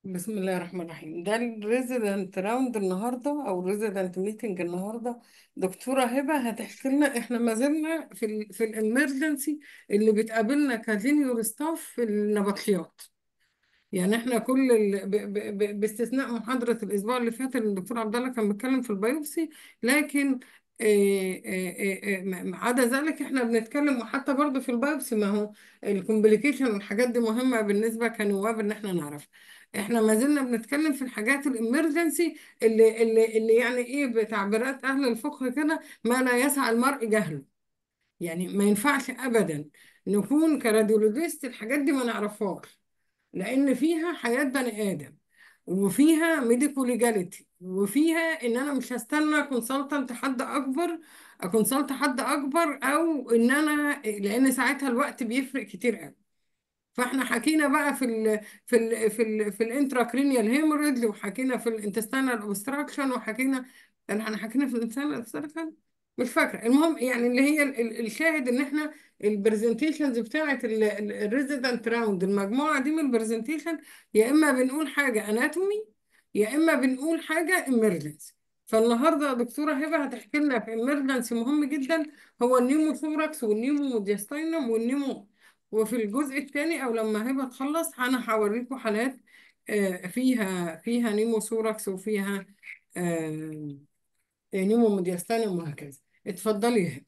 بسم الله الرحمن الرحيم ده الريزيدنت راوند النهارده او الريزيدنت ميتنج النهارده دكتوره هبه هتحكي لنا احنا ما زلنا في ال في الامرجنسي اللي بتقابلنا كجينيور ستاف في النبطشيات يعني احنا كل ال... ب... ب... ب... باستثناء محاضرة الأسبوع اللي فات اللي الدكتور عبد الله كان بيتكلم في البيوبسي لكن آه، آه، آه، آه، ما عدا ذلك احنا بنتكلم وحتى برضه في البيوبسي ما هو الكومبليكيشن والحاجات دي مهمة بالنسبة كنواب ان احنا نعرف احنا ما زلنا بنتكلم في الحاجات الامرجنسي اللي اللي اللي يعني ايه بتعبيرات اهل الفقه كده ما لا يسع المرء جهله يعني ما ينفعش ابدا نكون كراديولوجيست الحاجات دي ما نعرفهاش لان فيها حياة بني ادم وفيها ميديكو ليجاليتي وفيها ان انا مش هستنى كونسلتنت حد اكبر كونسلت حد اكبر او ان انا لان ساعتها الوقت بيفرق كتير قوي فاحنا حكينا بقى في ال في ال في ال في الانتراكرينيال هيموريدج وحكينا في الانتستينال اوبستراكشن وحكينا احنا حكينا في الانتستينال اوبستراكشن مش فاكره المهم يعني اللي هي ال- ال- الشاهد ان احنا البرزنتيشنز بتاعت الريزيدنت راوند المجموعه دي من البرزنتيشن يا اما بنقول حاجه اناتومي يا اما بنقول حاجه امرجنسي فالنهارده يا دكتوره هبه هتحكي لنا في امرجنسي مهم جدا هو النيموثوركس والنيمو موديستاينم والنيمو وفي الجزء الثاني او لما هبه تخلص انا هوريكم حالات آه، فيها فيها نيموثوركس وفيها آه، نيمو موديستاينم وهكذا اتفضلي يا هبه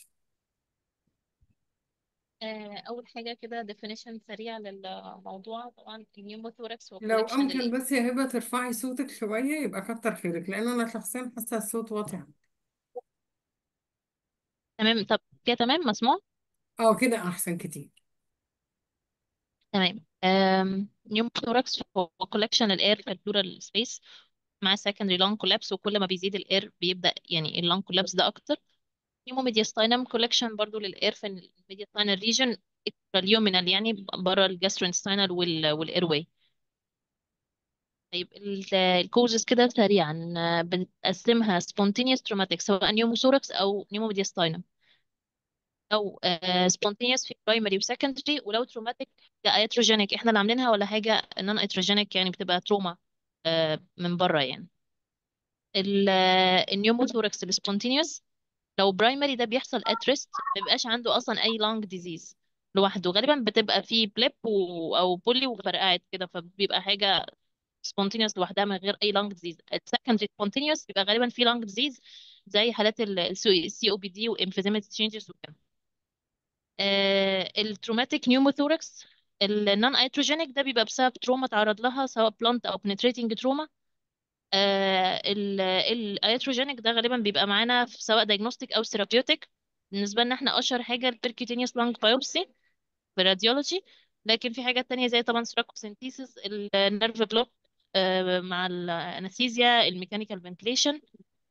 آه، أول حاجة كده definition سريع للموضوع طبعا النيوموثوركس هو لو collection امكن لل بس يا هبه ترفعي صوتك شويه يبقى كتر خيرك لان انا شخصيا حاسه الصوت واطي عندي. تمام طب كده تمام مسموع اه كده احسن كتير تمام آم، نيوموثوركس هو collection للإير في البلورال سبيس مع secondary lung collapse وكل ما بيزيد الإير بيبدأ يعني اللونج collapse ده أكتر نيوموميدياستاينم collection برضو للإير في الميدياستاينال region extraluminal يعني بره الجاستروintestinal وال والإير واي طيب الكوزز كده سريعا آه، بنقسمها spontaneous traumatic سواء نيوموثوركس أو نيوموميدياستاينم او سبونتينيوس في برايمري وسكندري ولو تروماتيك ده ايتروجينيك احنا اللي عاملينها ولا حاجه نون ايتروجينيك يعني بتبقى تروما من بره يعني النيوموثوركس السبونتينيوس لو برايمري ده بيحصل ات ريست ما بيبقاش عنده اصلا اي لونج ديزيز لوحده غالبا بتبقى فيه بليب و... او بولي وفرقعت كده فبيبقى حاجه سبونتينيوس لوحدها من غير اي لونج ديزيز السكندري سبونتينيوس بيبقى غالبا فيه لونج ديزيز زي حالات السي او بي دي وامفيزيما تشينجز وكده التروماتيك نيوموثوركس النون ايتروجينيك ده بيبقى بسبب تروما تعرض لها سواء بلانت او بنتريتنج تروما الايتروجينيك ده غالبا بيبقى معانا في سواء دايجنوستيك او ثيرابيوتيك بالنسبه لنا احنا اشهر حاجه البيركيتينيوس لانج بايوبسي في الراديولوجي لكن في حاجات تانية زي طبعا سراكوسنتيسيس النيرف بلوك مع الانستيزيا الميكانيكال فنتليشن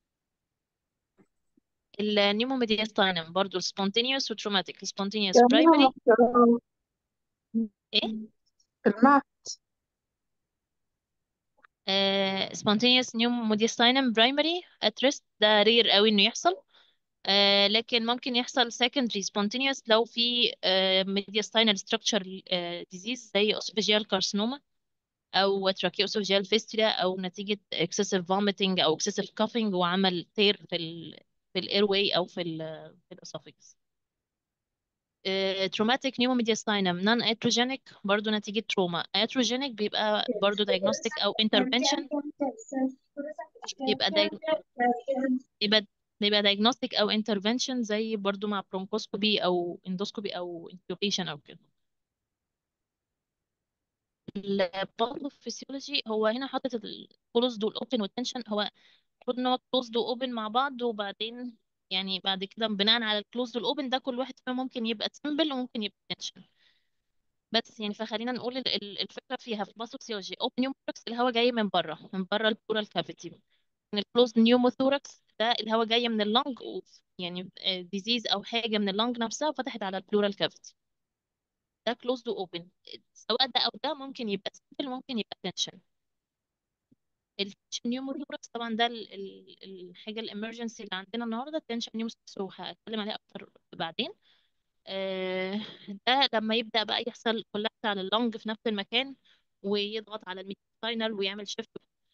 النيوموميدياستاينم برضو السبونتينيوس وتروماتيك السبونتينيوس برايمري جميع محترم ايه المعهد آه spontaneous pneumomodiastinum primary at rest ده رير قوي انه يحصل آه لكن ممكن يحصل secondary spontaneous لو في آه mediastinal structure آه disease زي esophageal carcinoma او tracheoesophageal fistula او نتيجة excessive vomiting او excessive coughing وعمل tear في ال في الاير او في ال في الاسوفيجس traumatic pneumomediastinum non iatrogenic برضو نتيجة تروما iatrogenic بيبقى برضو diagnostic أو intervention بيبقى دايج... بيبقى بيبقى diagnostic أو intervention زي برضو مع bronchoscopy أو endoscopy أو intubation أو كده الباثوفيسيولوجي هو هنا حاطط الكلوزد والاوبن والتنشن هو المفروض ان هو كلوزد واوبن مع بعض وبعدين يعني بعد كده بناء على الكلوزد والاوبن ده كل واحد فيهم ممكن يبقى سمبل وممكن يبقى تنشن بس يعني فخلينا نقول ال- ال- الفكره فيها في الباثوفيسيولوجي اوبن نيوموثوركس الهواء جاي من بره من بره البلورال كافيتي الكلوزد نيوموثوركس ده الهواء جاي من اللنج يعني ديزيز او حاجه من اللنج نفسها وفتحت على البلورال كافيتي ده كلوزد واوبن سواء ده او ده ممكن يبقى سمبل ممكن يبقى تنشن التنشن نيوموثوركس طبعا ده ال- ال- الحاجه الامرجنسي اللي عندنا النهارده التنشن نيوموثوركس وهتكلم عليها اكتر بعدين آه، ده لما يبدا بقى يحصل كولابس على اللنج في نفس المكان ويضغط على الميديستاينال ويعمل شيفت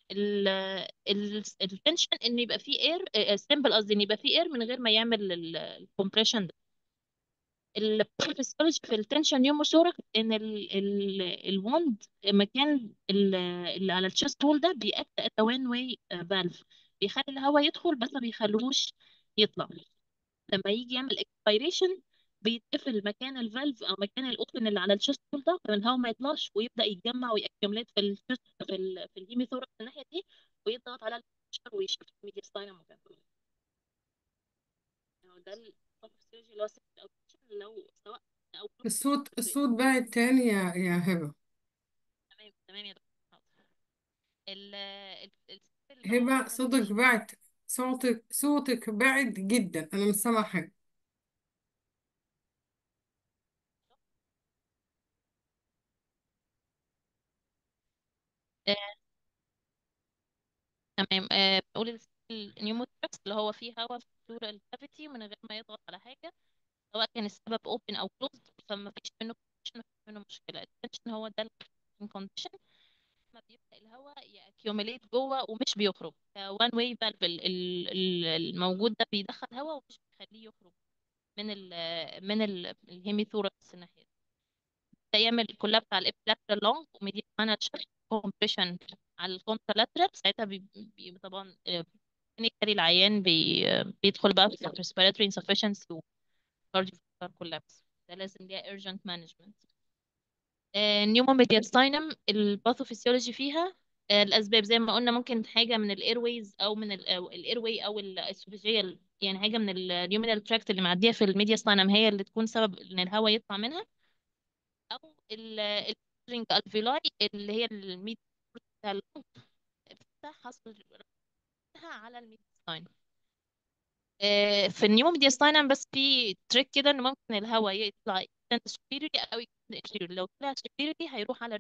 التنشن ان يبقى فيه اير سيمبل قصدي ان يبقى فيه اير من غير ما يعمل الكومبريشن الفسيولوجي في التنشن نيوموثوركس ان ال ال الوند مكان ال- اللي على الشيست وول ده بيأكت ات وان واي فالف بيخلي الهواء يدخل بس ما بيخلوش يطلع لما يجي يعمل اكسبيريشن بيتقفل مكان الفالف او مكان الاوبن اللي على الشيست وول ده فالهواء ما يطلعش ويبدا يتجمع ويأكيوميليت في الشيست في ال في الهيميثوركس الناحيه دي ويضغط على البشر ويشفت الميديستاينم وكده يعني ده الفسيولوجي اللي هو second أو tension لو سواء او الصوت الصوت بقى التاني يا يا هبة تمام تمام يا دكتور حاضر ال ال ال- اللي هو هبة صوتك الباثوفيسيولوجي بعد صوتك صوتك بعد جدا أنا مش سامعة حاجة آه تمام آه بقول النيوموثوركس اللي هو فيه هواء في البلورال كافيتي من غير ما يضغط على حاجة سواء كان السبب open أو closed فما فيش منه condition، ما فيش منه مشكلة التنشن هو ده الكونديشن ما بيبدأ الهواء يأكيوميليت جوه ومش بيخرج وان واي فالف الموجود ده بيدخل هواء ومش بيخليه يخرج من ال من ال الهيميثوركس الناحية دي. ده يعمل كلها بتاع الابلاترال لونج وميديال مانال شيفت كومبريشن على الكونترالاترال ساعتها بي بي طبعا كلينيكالي العيان بي بيدخل بقى في respiratory insufficiency و cardiovascular collapse ده لازم ليها urgent management نيومو ميدياستاينم الباثوفيسيولوجي فيها آه، الاسباب زي ما قلنا ممكن حاجه من الايرويز او من الايرواي او الاسوفيجيال يعني حاجه من اليومينال تراكت اللي معديه في الميدياستاينم هي اللي تكون سبب ان الهواء يطلع منها او الرينج الفيلاي اللي هي الميد بتاع اللنج بتاع حصل ربطها على الميدياستاينم آه، في النيومو ميدياستاينم بس في تريك كده ان ممكن الهواء يطلع extend superiorly او extend inferiorly لو طلع superiorly هيروح على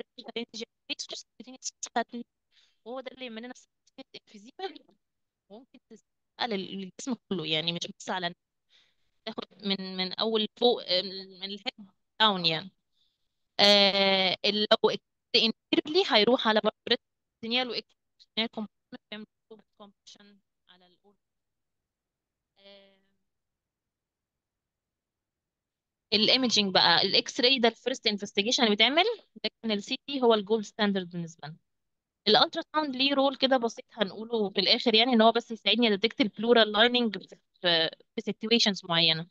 رينج وهو ده اللي يعمل لنا انفيزيما وممكن تسأل الجسم كله يعني مش بس على تاخد من من اول فوق آه، من الهيد داون يعني آه لو انفيرلي هيروح على برضه سينيال واكستنيال كومبريشن بيعمل كومبريشن على الاورد الايمجنج بقى الاكس راي ده الفيرست انفستيجيشن اللي بيتعمل لكن السي تي هو الجولد ستاندرد بالنسبه لنا الالترا ساوند ليه رول كده بسيط هنقوله في الاخر يعني ان هو بس يساعدني اديتكت البلورال لايننج في في سيتويشنز معينه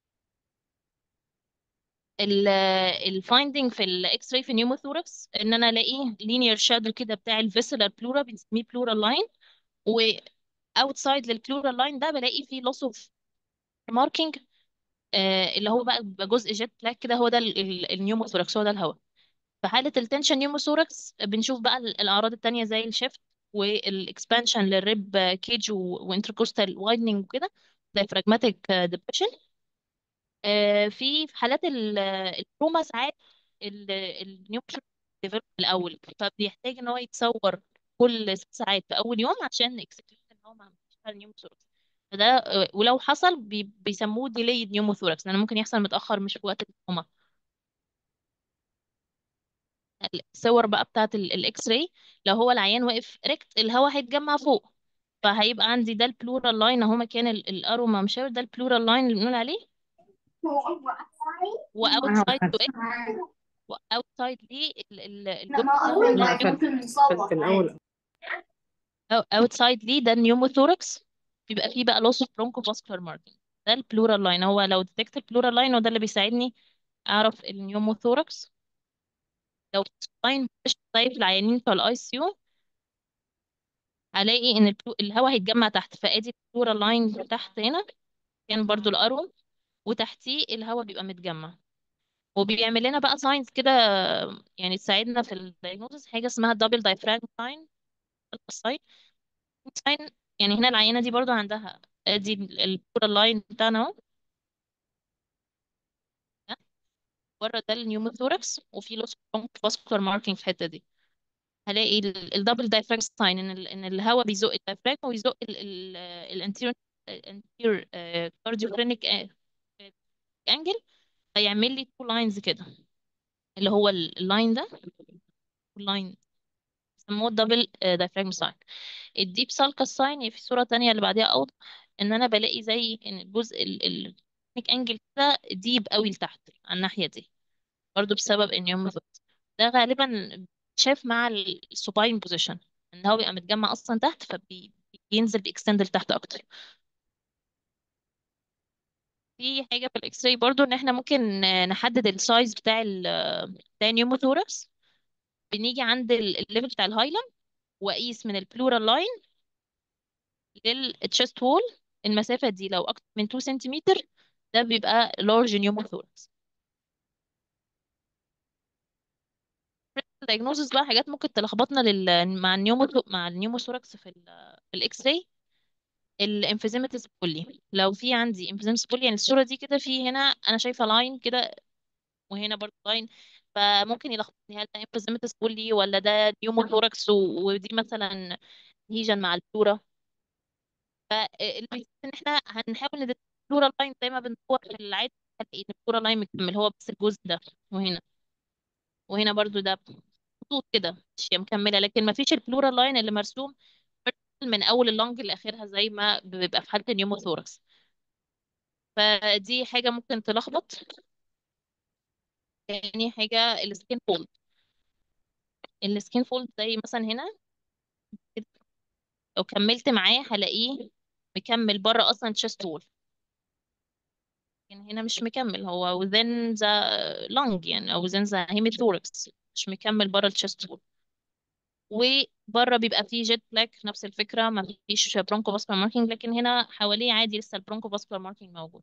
الفايندنج في الاكس راي في نيوموثوركس ان انا الاقي لينير شادو كده بتاع الفيسلر بلورا بنسميه بلورال لاين و اوتسايد للبلورال لاين ده بلاقي فيه لوس اوف ماركينج اللي هو بقى بيبقى جزء جيت بلاك كده هو ده النيوموثوركس هو ده الهواء في حالة التنشن نيوموثوركس بنشوف بقى ال- الأعراض التانية زي الشيفت والإكسبانشن للريب كيج وانتركوستال وايدنينج وكده diaphragmatic depression آه، في في حالات ال- التروما ساعات النيوموثوركس ديفلوب الأول فبيحتاج إن هو يتصور كل ست ساعات في أول يوم عشان اكسكلود إن هو ما عندوش النيوموثوركس فده آه، ولو حصل بي- بيسموه delayed pneumothorax لأنه ممكن يحصل متأخر مش في وقت التروما الصور بقى بتاعت ال- الاكس راي لو هو العيان واقف ريكت الهواء هيتجمع فوق فهيبقى عندي ده البلورال لاين اهو مكان ال- الاروما مشاور ده البلورال لاين اللي بنقول عليه واوتسايد تو اكس واوتسايد ليه ال- ال- الجزء ده هو لا النيومو فات في الأول اوتسايد ليه ده النيوموثوركس بيبقى فيه بقى لوس اوف برونكو فاسكولار ماركينج ده البلورال لاين هو لو ديتكت البلورال لاين وده اللي بيساعدني اعرف النيوموثوركس لو لاين مش طيب في العيانين بتوع الاي سي يو هلاقي ان البلو... الهواء هيتجمع تحت فادي البلورال لاين تحت هنا كان برضو الارو وتحتيه الهواء بيبقى متجمع وبيعمل لنا بقى ساينز كده يعني تساعدنا في الدايجنوستس حاجه اسمها دبل دايفراجم ساين ساين ساين يعني هنا العينه دي برضو عندها ادي البلورال لاين بتاعنا اهو ده. بره ده النيوموثوركس وفي لوس فاسكولار ماركينج في الحته دي هلاقي الدبل دايفراجم ساين ان ال- ان الهواء بيزق الدايفراجم ويزق الانتيريور الانتيريور كارديوفرينيك انجل هيعمل لي تو لاينز كده اللي هو ال- اللاين ده لاين بيسموه دبل دايفراجم ساين الديب سالكس ساين في صورة تانية اللي بعديها أوضح إن أنا بلاقي زي إن الجزء ال انجل كده ديب قوي لتحت على الناحية دي برضو بسبب ان يوم ده غالبا شاف مع السوباين بوزيشن ان هو بيبقى متجمع اصلا تحت فبينزل بيكستند لتحت اكتر في حاجه في الاكس راي برضو ان احنا ممكن نحدد السايز بتاع ال بتاع النيوموثوركس بنيجي عند الليفل بتاع الهايلاند واقيس من البلورال لاين للتشست وول المسافه دي لو اكتر من 2 سنتيمتر ده بيبقى لارج نيوموثوركس الدايجنوزس بقى حاجات ممكن تلخبطنا لل... مع النيومو مع النيوموثوركس في ال... في الاكس راي الانفيزيماتيس بولي لو في عندي انفيزيماتيس بولي يعني الصوره دي كده في هنا انا شايفه لاين كده وهنا برضه لاين فممكن يلخبطني هل ده انفيزيماتيس بولي ولا ده نيوموثوركس و... ودي مثلا هيجن مع البلورا فاللي بيحس ان احنا هنحاول نديتكت البلورا لاين زي ما بندور في العادي هنلاقي ان البلورا لاين مكمل هو بس الجزء ده وهنا وهنا برضو ده خطوط كده مش مكمله لكن ما فيش البلورال لاين اللي مرسوم من اول اللونج لاخرها زي ما بيبقى في حاله النيوموثوركس فدي حاجه ممكن تلخبط تاني حاجه السكين فولد السكين فولد زي مثلا هنا كده، لو كملت معاه هلاقيه مكمل بره اصلا تشست وول لكن هنا مش مكمل هو within the lung يعني او within the hemithorax مش مكمل بره التشست وول وبره بيبقى فيه جيت بلاك نفس الفكره ما فيش برونكو فاسكولار ماركينج لكن هنا حواليه عادي لسه البرونكو فاسكولار ماركينج موجود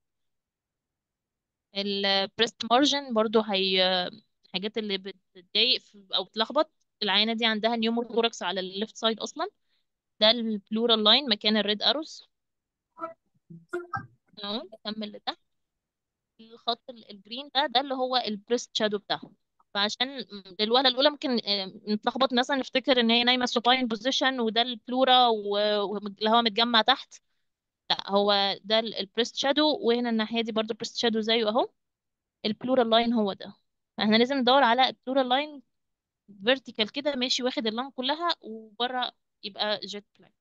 البريست مارجن برضو هي الحاجات اللي بتضايق في- او بتلخبط العينه دي عندها نيوموثوركس على الليفت سايد اصلا ده البلورال لاين مكان الريد اروز اهو نكمل لتحت الخط ال- الجرين ده ده اللي هو البريست شادو بتاعهم فعشان الوهله الاولى ممكن آه، نتلخبط مثلا نفتكر ان هي نايمه سوباين بوزيشن وده البلورا و- واللي هو متجمع تحت لا هو ده البريست شادو وهنا الناحيه دي برضو البريست شادو زيه اهو البلورال لاين هو ده احنا لازم ندور على البلورال لاين فيرتيكال كده ماشي واخد اللام كلها وبره يبقى جيت بلاك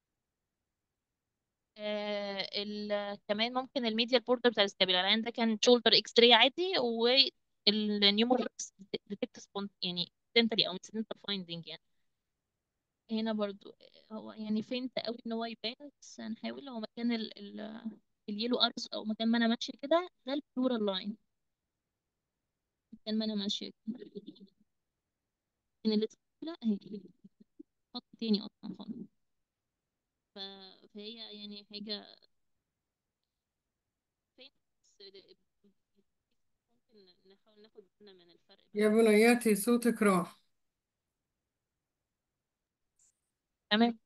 آه ال... كمان ممكن الميديال بوردر بتاع السكابيلا العين ده كان شولدر اكس راي عادي والنيوموركس ديتكت سبونت يعني اكسيدنتالي او انسيدنتال فايندينج يعني هنا برضو آه، هو يعني فينت قوي ان هو يبان بس هنحاول هو مكان ال... ال... اليلو ارز او مكان ما انا ماشيه كده ده البلورال لاين مكان ما انا ماشيه كده لكن اللي لا هي خط تاني اصلا خالص ف... فهي يعني حاجه فين بس ممكن نحاول ناخد بالنا من الفرق يا بين بنياتي صوتك راح تمام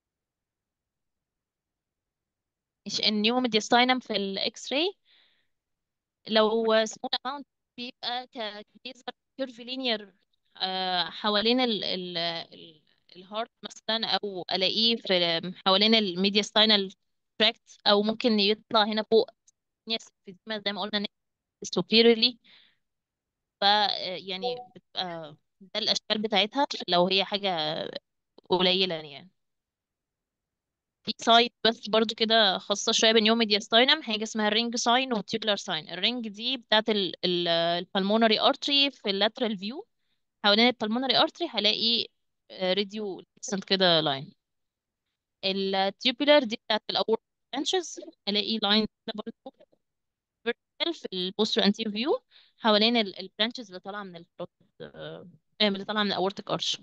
مش النيوم ديستاينم في الاكس راي لو سمول اماونت بيبقى كليزر كيرفيلينير حوالين ال ال ال الهارت مثلا او الاقيه في حوالين الميدياستاينال تراكت او ممكن يطلع هنا فوق ناس في زي ما قلنا superiorly ف يعني بتبقى ده الاشكال بتاعتها لو هي حاجه قليله يعني في سايت بس برضو كده خاصة شوية بالنيو ميدياستاينم حاجة اسمها الرينج ساين والتيوبلر ساين الرينج دي بتاعت البلمونري ارتري في اللاترال فيو حوالين البلمونري ارتري هلاقي راديو كده لاين التيوبلر دي بتاعت الاورت برانشز هلاقي لاين كده برضو vertical في البوستر انتير فيو حوالين البرانشز اللي طالعة من البروت اللي طالعة من الاورتيك ارش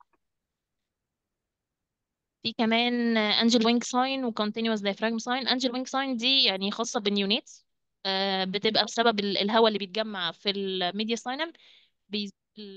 في كمان انجل وينج ساين وكونتينوس دايفراجم ساين انجل وينج ساين دي يعني خاصه بالنيونيتس آه، بتبقى بسبب ال- الهواء اللي بيتجمع في الميديا ساينم بيزيد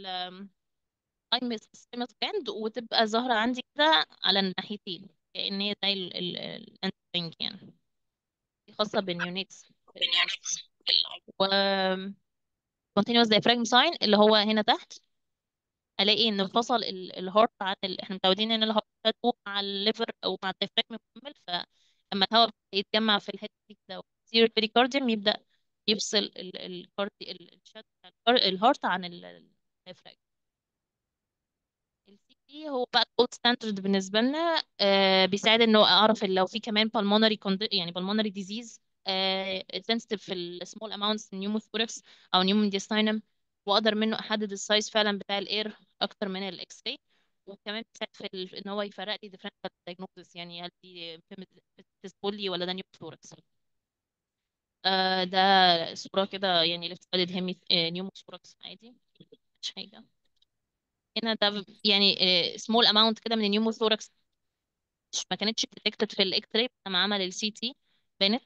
الثايمس جلاند وتبقى ظاهره عندي كده على الناحيتين كأن هي زي الانجل وينج يعني دي خاصه بالنيونيتس في العين و continuous diaphragm sign اللي هو هنا تحت الاقي ان انفصل ال- الهارت عن ال... احنا متعودين ان الهارت ده مع الليفر او مع الديافراجم مكمل فلما الهواء يتجمع في الحته دي كده ويصير البريكارديوم يبدا يفصل ال- الكاردي ال- الشد بتاع الكار- الهارت عن ال- الديافراجم السي تي هو بقى الجولد ستاندرد بالنسبه لنا آه بيساعد انه اعرف لو في كمان pulmonary condi- يعني pulmonary disease آه sensitive في السمول amounts pneumothorax او pneumodiastynum واقدر منه احدد السايز فعلا بتاع الاير اكتر من الاكس راي وكمان بيساعد في ال- ان هو يفرق لي differential diagnosis يعني هل دي بولي ولا ده نيوموثوركس آه ده صوره كده يعني left sided hemi نيوموثوركس عادي مش حاجه هنا ده ب- يعني سمول اماونت كده من النيوموثوركس مش ما كانتش detected في الاكس راي لما عمل السي تي بانت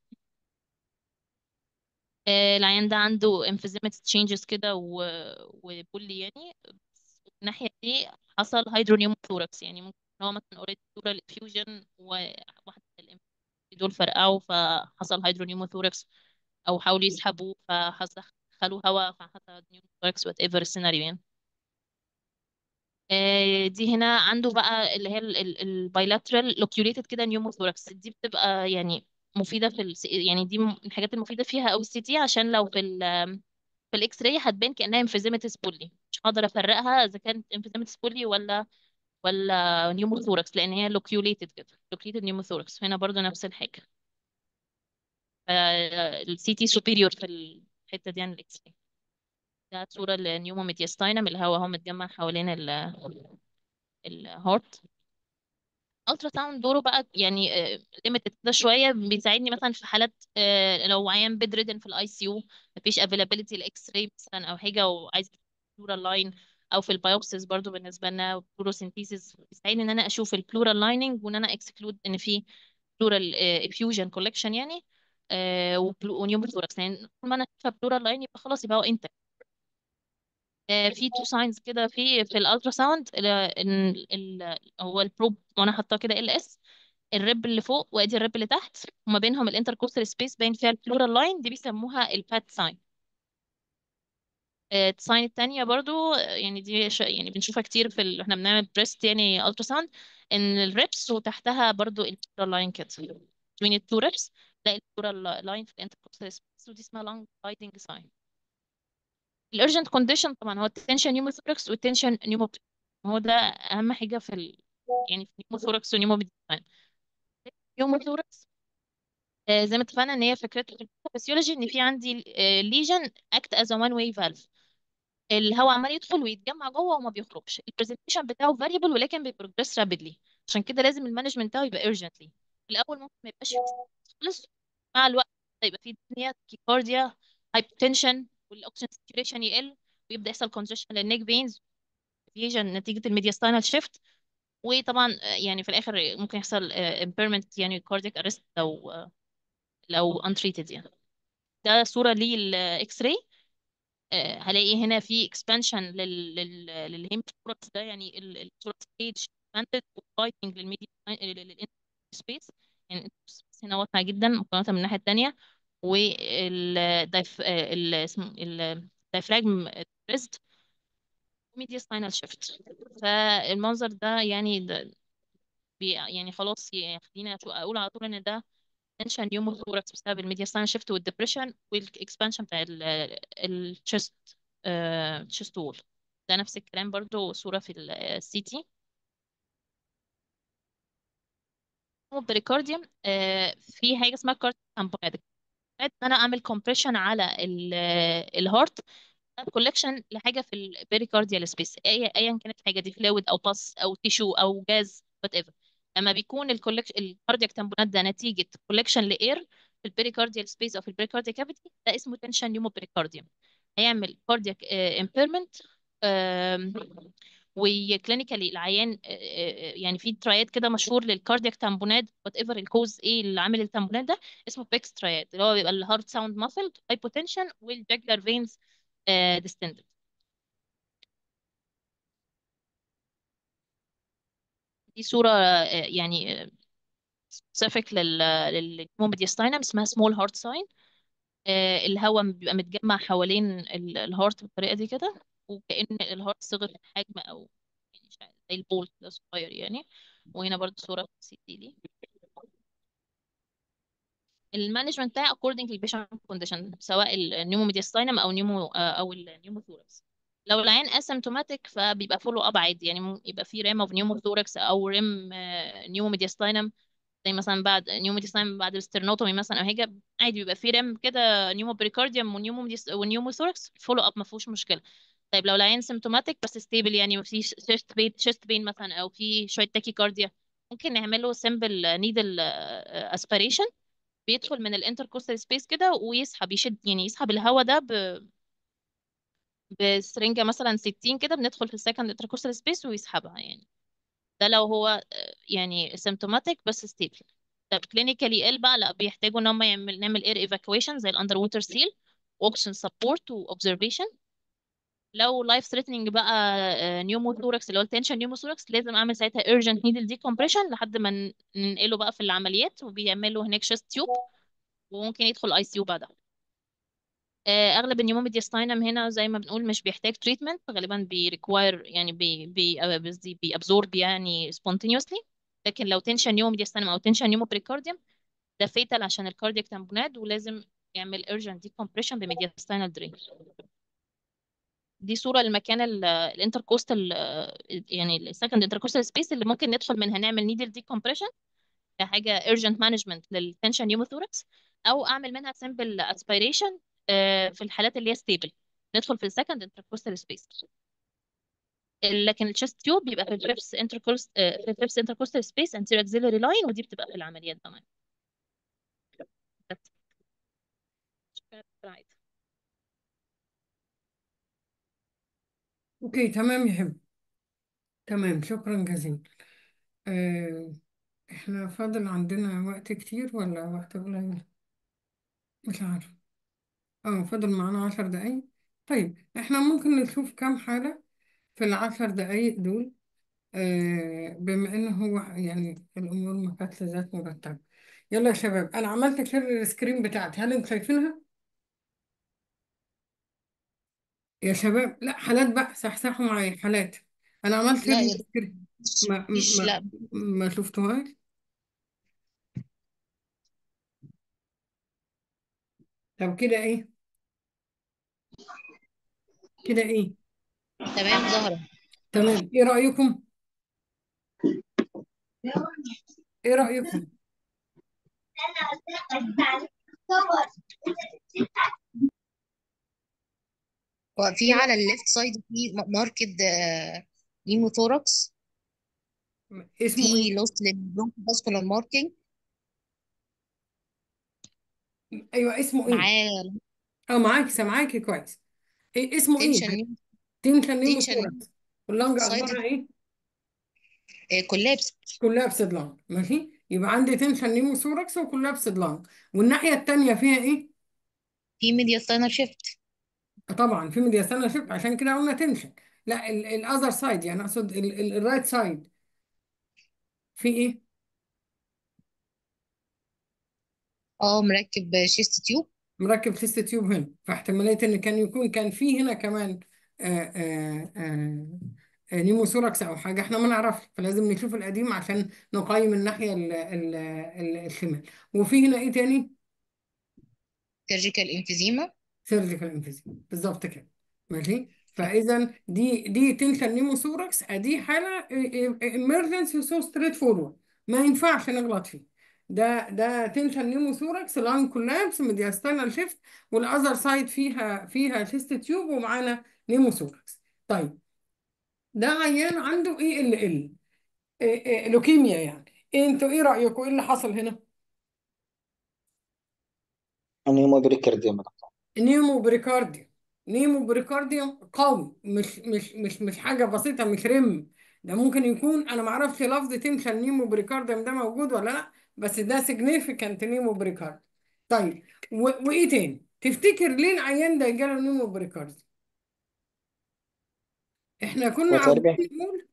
آه، العيان ده عنده emphysematous changes كده و- وبولي يعني بس الناحية دي حصل هيدرونيوموثوركس يعني ممكن هو مثلا اوريدي بلورال افيوجن وواحدة من الام دول فرقعوا فحصل هيدرونيوموثوركس او حاولوا يسحبوه فحصل دخلوا هواء فحصل نيوموثوركس وات ايفر السيناريو يعني آه، دي هنا عنده بقى اللي هي البايلاترال لوكيوليتد كده نيوموثوركس دي بتبقى يعني مفيده في ال... يعني دي من الحاجات المفيده فيها قوي السي تي عشان لو في ال... في الاكس راي هتبان كانها انفيزيماتيس بولي مش هقدر افرقها اذا كانت انفيزيماتيس بولي ولا ولا نيوموثوركس لان هي لوكيوليتد كده لوكيوليتد نيوموثوركس هنا برضو نفس الحاجه السي تي سوبيريور في الحته دي عن الاكس راي ده صوره للنيوموميدياستاينم اللي هو هو متجمع حوالين الهارت الترا ساوند دوره بقى يعني ليميتد كده شويه بيساعدني مثلا في حالات آه، لو عيان بيد ريدن في الاي سي يو مفيش افيلابيلتي الاكس راي مثلا او حاجه وعايز بلورال لاين او في البايوبسيس برضو بالنسبه لنا بلوروسينثيسيس بيساعدني ان انا اشوف البلورال لايننج وان انا اكسكلود ان في بلورال افيوجن كولكشن يعني ونيوموثوركس يعني طول ما انا شايفه بلورال لاين يبقى خلاص يبقى هو انت آه، في تو ساينز كده في في الالترا ساوند ال- ال- ال- هو البروب وانا حاطاه كده ال اس الريب اللي فوق وادي الريب اللي تحت وما بينهم الانتركوستال سبيس باين فيها البلورال لاين دي بيسموها البات ساين الساين التانية برضو آه، يعني دي ش... يعني بنشوفها كتير في ال... احنا بنعمل بريست يعني الترا ساوند ان الريبس وتحتها برضو البلورال لاين كده بين التو ريبس تلاقي البلورال لاين في الانتركوستال سبيس ودي اسمها لونج جايدنج ساين الارجنت كونديشن طبعا هو التنشن نيوموثوركس والتنشن نيوموبتيك هو ده اهم حاجه في ال... يعني في نيوموثوركس ونيوموبتيك نيوموثوركس آه زي ما اتفقنا ان هي فكرته في الفسيولوجي ان في عندي ليجن اكت از وان واي فالف الهواء عمال يدخل ويتجمع جوه وما بيخرجش البرزنتيشن بتاعه فاريبل ولكن بيبروجريس رابيدلي عشان كده لازم المانجمنت بتاعه يبقى urgently الاول ممكن ما يبقاش خالص مع الوقت يبقى في دنيا كيكارديا هايبوتنشن والاكسجين ساتوريشن يقل ويبدا يحصل كونجكشن للنيك فينز فيجن نتيجه الميدياستاينال شيفت وطبعا آه، يعني في الاخر ممكن يحصل امبيرمنت يعني كاردياك ارست لو آه، لو untreated يعني ده صوره للاكس راي آه، هلاقي هنا في expansion لل لل للهيموثوركس ده يعني الثوركس ستيج expanded وبايتنج للميديا سبيس يعني السبيس هنا واسعة جدا مقارنة من الناحية التانية والدايف ال اسمه الدايفراجم بريست ميديا سباينال شيفت فالمنظر ده يعني ده بي يعني خلاص يخليني أشو- اقول على طول ان ده تنشن نيوموثوركس بسبب الميديا سباينال شيفت والدبريشن والاكسبانشن بتاع الشيست تشيست وول ده نفس الكلام برضو صورة في السي تي البريكارديوم في حاجة اسمها كارت تامبونات ان انا اعمل كومبريشن على ال- الهارت كولكشن لحاجه في البريكارديال سبيس ايا ايا كانت الحاجه دي فلويد او باس او تيشو او جاز وات ايفر لما بيكون الكولكشن الكاردياك تامبونات ده نتيجه كولكشن لاير في البريكارديال سبيس او في البريكارديال كافيتي ده اسمه تنشن نيومو بريكارديوم هيعمل كاردياك امبيرمنت وكلينيكالي العيان آه، آه، آه، يعني في ترايات كده مشهور للكاردياك تامبونات وات ايفر الكوز ايه اللي عامل التامبونات ده اسمه بيكس ترايات اللي هو بيبقى الهارت ساوند ماسلد هايبوتنشن والجاجلر فينز ديستندد دي صورة آه، يعني سبيسيفيك لل للموميديستاينم اسمها سمول هارت ساين الهواء بيبقى متجمع حوالين ال- الهارت بالطريقة دي كده وكأن الهارت صغر في الحجم أو يعني مش عارف، زي البول كده صغير يعني وهنا برضو صورة سي تي دي المانجمنت بتاعي according للبيشنت كونديشن سواء النيومو ميديستاينم او نيومو او النيوموثوركس لو العين اسيمتوماتيك فبيبقى فولو اب عادي يعني مم- يبقى في ريم اوف نيوموثوركس او ريم نيوموميدياستاينم زي مثلا بعد نيوموميدياستاينم بعد السترنوتومي مثلا او حاجه عادي بيبقى في ريم كده نيوموبريكارديوم ونيوموثوركس فولو اب ما فيهوش مشكله طيب لو العين سيمتوماتيك بس ستيبل يعني في شيست بين شيست بين مثلا او في شويه تاكيكارديا ممكن نعمله سمبل نيدل اسبيريشن بيدخل من الانتركوستال سبيس كده ويسحب يشد يعني يسحب الهواء ده ب... بسرنجة مثلا 60 كده بندخل في السكند انتركوستال سبيس ويسحبها يعني ده لو هو آه، يعني symptomatic بس stable طب clinically ill بقى لا بيحتاجوا ان هم يعمل نعمل air evacuation زي الاندر ووتر سيل oxygen support و observation لو life threatening بقى نيوموثوركس اللي هو التنشن نيوموثوركس لازم اعمل ساعتها urgent needle decompression لحد ما ن- ننقله بقى في العمليات وبيعملوا هناك chest tube وممكن يدخل اي سي يو بعدها آه، اغلب النيوموميدياستاينم هنا زي ما بنقول مش بيحتاج تريتمنت غالبا بيريكواير يعني بي بي آه، قصدي بيابزورب يعني spontaneously لكن لو تنشن نيوموميدياستاينم او تنشن نيوموبريكارديوم ده فيتال عشان الكاردياك تامبونات ولازم يعمل urgent decompression بميدياستاينال درين دي صورة لمكان الانتركوستال يعني السكند انتركوستال سبيس اللي ممكن ندخل منها نعمل نيدل decompression كحاجة urgent management للتنشن نيوموثوركس أو أعمل منها simple aspiration آه، في الحالات اللي هي stable ندخل في السكند انتركوستال سبيس لكن الشيست تيوب بيبقى في الفيفث انتركوست في الفيفث انتركوستال سبيس anterior axillary line ودي بتبقى في العمليات كمان اوكي تمام يا هبة تمام شكرا جزيلا آه احنا فاضل عندنا وقت كتير ولا وقت قليل مش عارف اه فاضل معانا عشر دقايق طيب احنا ممكن نشوف كام حالة في العشر دقايق دول آه بما ان هو يعني الامور ما كانتش ذات مرتبة يلا يا شباب انا عملت شير السكرين بتاعتي هل انتوا شايفينها يا شباب لا حالات بقى صحصحوا معايا حالات انا عملت شير لا يا السكرين ما مفيش ما لا ما شفتوهاش طب كده ايه كده ايه تمام ظهرت تمام ايه رأيكم ايه رأيكم وفي ايه على رأ... الليفت سايد في ماركد نيموثوركس اسمه ايه في لوست للبرونكوفاسكولار ماركينج ايوه اسمه ايه معاه اه معاكي سامعاكي كويس ايه اسمه ايه تنشن تنشن تنشن نيموثوركس واللنج سايد اخبارها ايه كولابس كلها بسد لانج ماشي يبقى عندي تنشن نيموثوركس وكلها بسد لانج والناحية التانية فيها ايه في ميدياستاينر شيفت آه طبعا في ميدياستانا شيب عشان كده قلنا تنشن لا الاذر سايد يعني اقصد الرايت سايد في ايه اه مركب شيست تيوب مركب تيست تيوب هنا فاحتمالية ان كان يكون كان في هنا كمان آه آه آه آه نيموثوركس او حاجة احنا ما نعرفش فلازم نشوف القديم عشان نقيم الناحية ال ال ال الشمال وفي هنا ايه تاني سيرجيكال انفيزيما سيرجيكال انفيزيما بالظبط كده ماشي فاذا دي دي تنشن نيموثوركس ادي حاله ايمرجنسي سو ستريت فورورد ما ينفعش نغلط فيه ده ده تنشن نيموثوركس لان كولابس ميدياستانال شيفت والاذر سايد فيها فيها شيست تيوب ومعانا نيموثوركس طيب ده عيان عنده ايه ال ال لوكيميا يعني إيه انتوا ايه رايكم ايه اللي حصل هنا نيومو بريكارديوم نيمو بريكارديوم نيمو بريكارديوم قوي مش مش مش مش حاجه بسيطه مش رم ده ممكن يكون انا ما اعرفش لفظ تنشن نيمو بريكارديوم ده موجود ولا لا بس ده سيجنيفيكانت نيمو بريكارديوم طيب و... وايه تاني تفتكر ليه العيان ده جاله نيمو بريكارديوم احنا كنا عاوزين وتربية نقول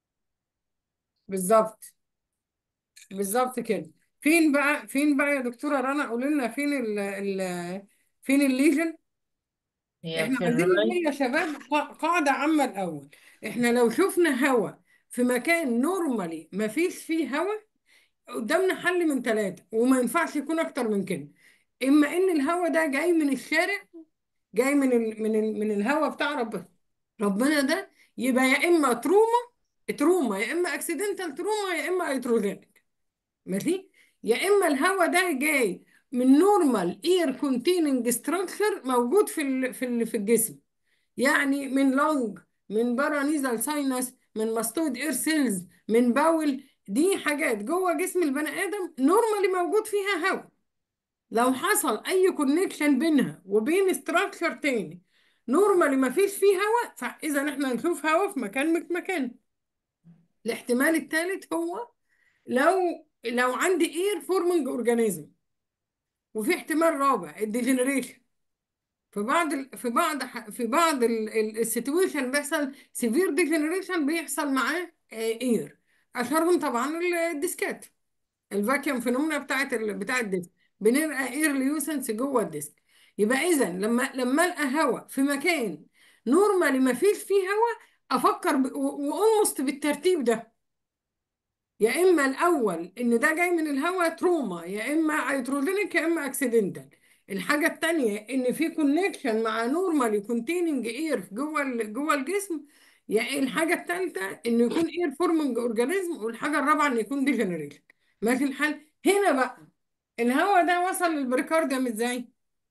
بالظبط بالظبط كده فين بقى فين بقى يا دكتوره رنا قولي لنا فين ال ال فين الليجن هي احنا في عايزين الرايت نقول يا شباب قا- قاعدة عامة الأول احنا لو شفنا هوا في مكان نورمالي ما فيش فيه هوا قدامنا حل من ثلاثة وما ينفعش يكون أكتر من كده إما إن الهوا ده جاي من الشارع جاي من ال من ال من الهوا بتاع ربنا ربنا ده يبقى يا اما تروما تروما يا اما اكسيدنتال تروما يا اما ايتروجينيك ماشي يا اما الهواء ده جاي من نورمال اير كونتيننج ستراكشر موجود في ال في ال في الجسم يعني من لونج من بارانيزال ساينس من ماستويد اير سيلز من باول دي حاجات جوه جسم البني ادم نورمالي موجود فيها هواء لو حصل اي كونكشن بينها وبين ستراكشر تاني نورمالي ما فيش فيه هواء فاذا احنا نشوف هواء في مكان مش مكان الاحتمال الثالث هو لو لو عندي اير فورمنج اورجانيزم وفي احتمال رابع الديجنريشن في بعض ال... في بعض ح- في بعض السيتويشن بيحصل سيفير ديجنريشن بيحصل معاه اير اشهرهم طبعا الديسكات الفاكيوم فينومينا بتاعت ال... بتاع الديسك بنلقى اير ليوسنس جوه الديسك يبقى اذا لما لما القى هواء في مكان نورمالي ما فيش فيه هواء افكر ب... واولموست بالترتيب ده يا اما الاول ان ده جاي من الهواء تروما يا اما هيدروجينيك يا اما اكسيدنتال الحاجه التانية ان في كونكشن مع نورمالي كونتيننج اير جوه ال- جوه الجسم يا الحاجه الثالثه انه يكون اير فورمنج اورجانيزم والحاجه الرابعه انه يكون ديجنريشن ماشي الحال هنا بقى الهواء ده وصل للبريكارديوم ازاي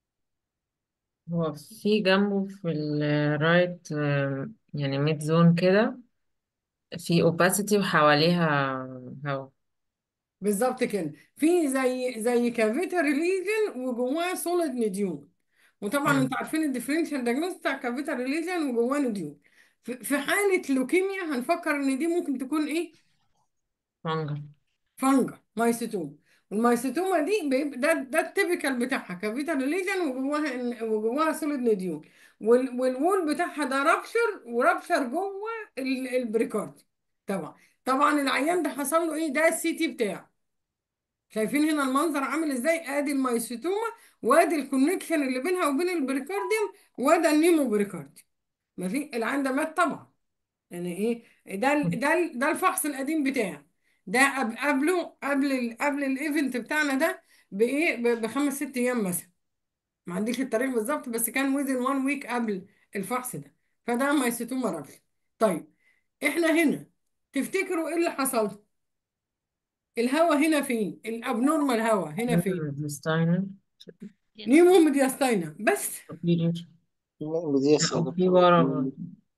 هو في جنبه في الرايت يعني ميد زون كده في opacity وحواليها هوا بالظبط كده في زي زي كافيتري ليجن وجواه سوليد نديون وطبعا مم. انتوا عارفين الديفرنشال دايجنوز بتاع كافيتري ليجن وجواه نديون في في حاله لوكيميا هنفكر ان دي ممكن تكون ايه فانجل فانجا مايسيتوما والمايسيتوما دي بيبقى ده ده التيبيكال بتاعها كافيتال ليجن وجواها وجواها سوليد نديول وال والوول بتاعها ده رابشر ورابشر جوه ال- البريكارد طبعا طبعا العيان ده حصل له ايه ده السي تي بتاعه شايفين هنا المنظر عامل ازاي ادي المايسيتوما وادي الكونكشن اللي بينها وبين البريكارديوم وده النيمو بريكارديوم ماشي العيان ده مات طبعا يعني ايه ده ال- ده ال- ده الفحص القديم بتاعي ده قب- قبله قبل ال قبل الايفنت بتاعنا ده بايه ب- بخمس ست ايام مثلا ما عنديش التاريخ بالظبط بس كان ويزن وان ويك قبل الفحص ده فده مايسيتوما رابش طيب احنا هنا تفتكروا ايه اللي حصل الهوا هنا فين الابنورمال هوا هنا فين intestinal نيمو ميدياستاينا بس superior بديس يا لا وفي دكتور ورا برضه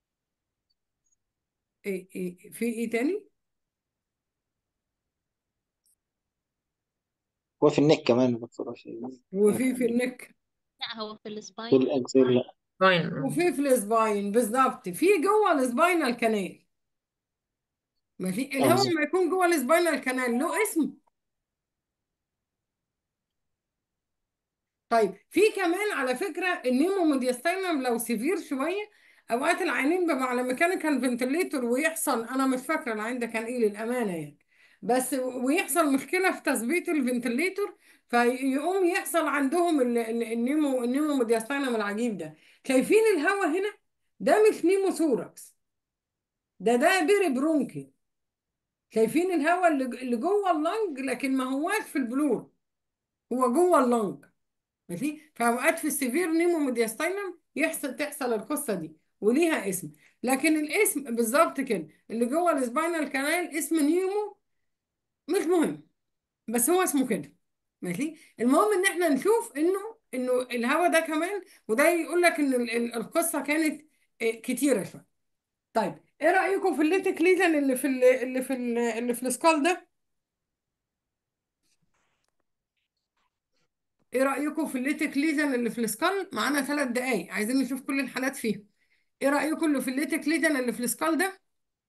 إيه إيه في ايه تاني هو في النك كمان يا دكتور شيء وفي في النك لا هو في في السباين الأجزاء لا fine وفي في السباين بالظبط في جوه السباينال كانال ماشي الهواء أجزاء لما يكون جوه السباينال كانال له اسم طيب في كمان على فكره النيمو ميدياستاينم لو سيفير شويه اوقات العينين بيبقى على ميكانيكال فنتليتور ويحصل انا مش فاكره العين ده كان ايه للامانه يعني بس ويحصل مشكله في تثبيت الفنتليتور فيقوم يحصل عندهم ال- ال- النيمو النيمو ميدياستاينم العجيب ده شايفين الهواء هنا ده مش نيمو ثوركس ده ده بيري برونكي شايفين الهواء اللي اللي جوه اللنج لكن ما هواش في البلور هو جوه اللنج ماشي فاوقات في السيفير نيمو ميدياستاينم يحصل تحصل القصه دي وليها اسم لكن الاسم بالظبط كده اللي جوه السباينال كانال اسم نيمو مش مهم بس هو اسمه كده ماشي المهم ان احنا نشوف انه انه الهواء ده كمان وده يقول لك ان ال- ال- القصه كانت آه، كتيره شويه طيب ايه رايكم في الليتك ليجن اللي في ال- اللي في ال- اللي في السكال ده ايه رأيكم في الليتك ليجن اللي في السكال معانا ثلاث دقايق عايزين نشوف كل الحالات فيها ايه رأيكم اللي في الليتك ليجن اللي في السكال ده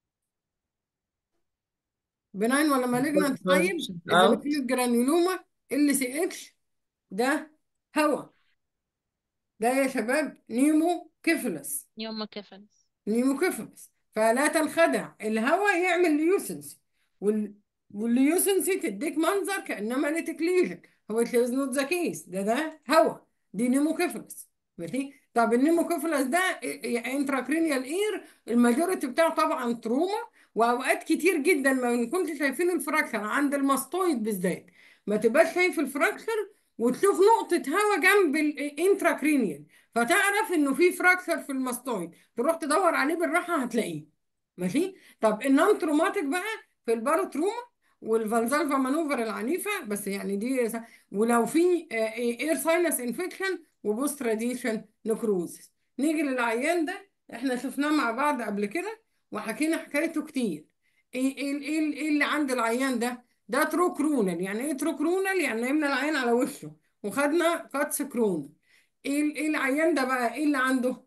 بناين ولا مالجنانت طيب out ايزوفيل جرانيولوما ال سي اتش ده هوا ده يا شباب نيمو كيفلس يوم كفنس نيموكيفالس فلا تنخدع الهواء يعمل ليوسنسي وال... والليوسنسي تديك منظر كأنما ليتك ليجن هو تلاقي نوت ذا كيس ده ده هواء دي نيموكيفالس ماشي طب النيموكيفالس ده انتراكرينيال اير الماجوريتي بتاعه طبعا تروما واوقات كتير جدا ما بنكونش شايفين الفراكشر عند الماستويد بالذات ما تبقاش شايف الفراكشر وتشوف نقطة هواء جنب الانتراكرينيال فتعرف انه في فراكشر في الماستويد تروح تدور عليه بالراحة هتلاقيه ماشي طب النون تروماتيك بقى في الباروتروما والفالزالفا مانوفر العنيفة بس يعني دي س- ولو في اير ساينس انفكشن وبوست راديشن نكروزس نيجي للعيان ده احنا شفناه مع بعض قبل كده وحكينا حكايته كتير ايه ايه ايه إيه اللي عند العيان ده ده ترو كرونال يعني ايه ترو كرونال يعني نايمنا العيان على وشه وخدنا كاتس كرونال ايه ال- ايه العيان ده بقى ايه اللي عنده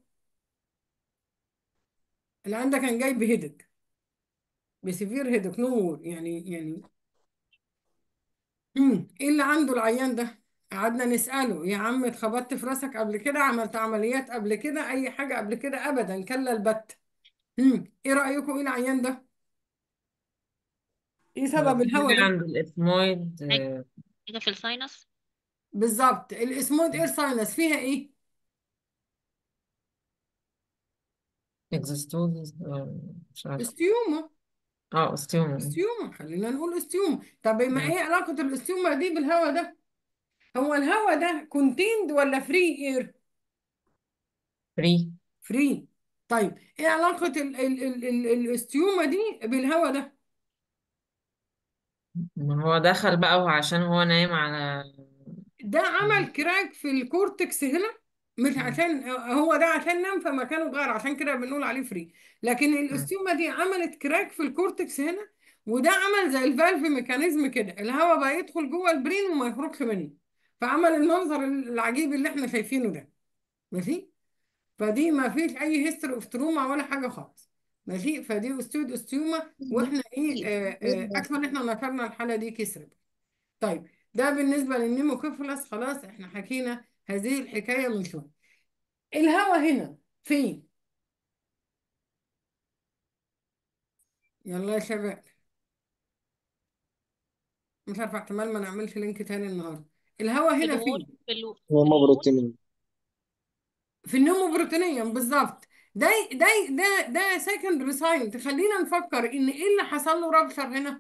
العيان ده كان جاي بهيدك بسيفير هيدك نور يعني يعني مم. ايه اللي عنده العيان ده قعدنا نسأله يا عم اتخبطت في راسك قبل كده عملت عمليات قبل كده اي حاجة قبل كده ابدا كلا البت مم. ايه رأيكم ايه العيان ده ايه هو سبب في الهوا حاجة ده عند الإثمويد حاجة حاجة في الساينس بالظبط الاسمود اير ساينس فيها ايه اكزيستوز مش عارفة استيوما اه استيوم استيوما خلينا نقول استيوما طب ما ايه علاقة الاستيوما دي بالهوا ده هو الهوا ده كونتيند ولا فري اير فري فري طيب ايه علاقة ال ال ال ال الاستيوما دي بالهوا ده ما هو دخل بقى وعشان هو نايم على ده عمل كراك في الكورتكس هنا مش عشان هو ده عشان نام فمكانه اتغير عشان كده بنقول عليه فري لكن الاستيوما دي عملت كراك في الكورتكس هنا وده عمل زي الفالف ميكانيزم كده الهواء بقى يدخل جوه البرين وما يخرجش منه فعمل المنظر العجيب اللي احنا شايفينه ده ماشي فدي ما فيش اي هيستوري اوف تروما ولا حاجه خالص ماشي فدي استود استيوما واحنا ايه آه آه اكمل احنا نشرنا الحاله دي كسرت طيب ده بالنسبة للنيموكيفالس خلاص احنا حكينا هذه الحكاية من شوية الهوا هنا فين؟ يلا يا شباب مش عارفة احتمال ما نعملش لينك تاني النهاردة الهوا في هنا الوول فين؟ في الو- في هو الوول بروتين في النمو بروتينيا بالظبط ده ده ده ده سكندري ساين تخلينا نفكر ان ايه اللي حصل له رابشر هنا؟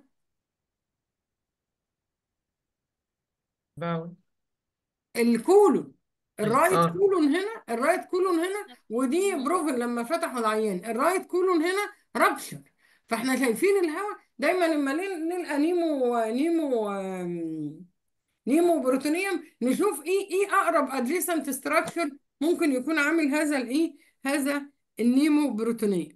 باول الكولون الرايت اه كولون هنا الرايت كولون هنا ودي بروفن لما فتحوا العيان الرايت كولون هنا رابشر فاحنا شايفين الهواء دايما لما نل- نلقى نيمو نيمو آم، نيمو بروتونيوم نشوف ايه ايه اقرب ادجيسنت ستراكشر ممكن يكون عامل هذا الايه هذا النيمو بروتونيوم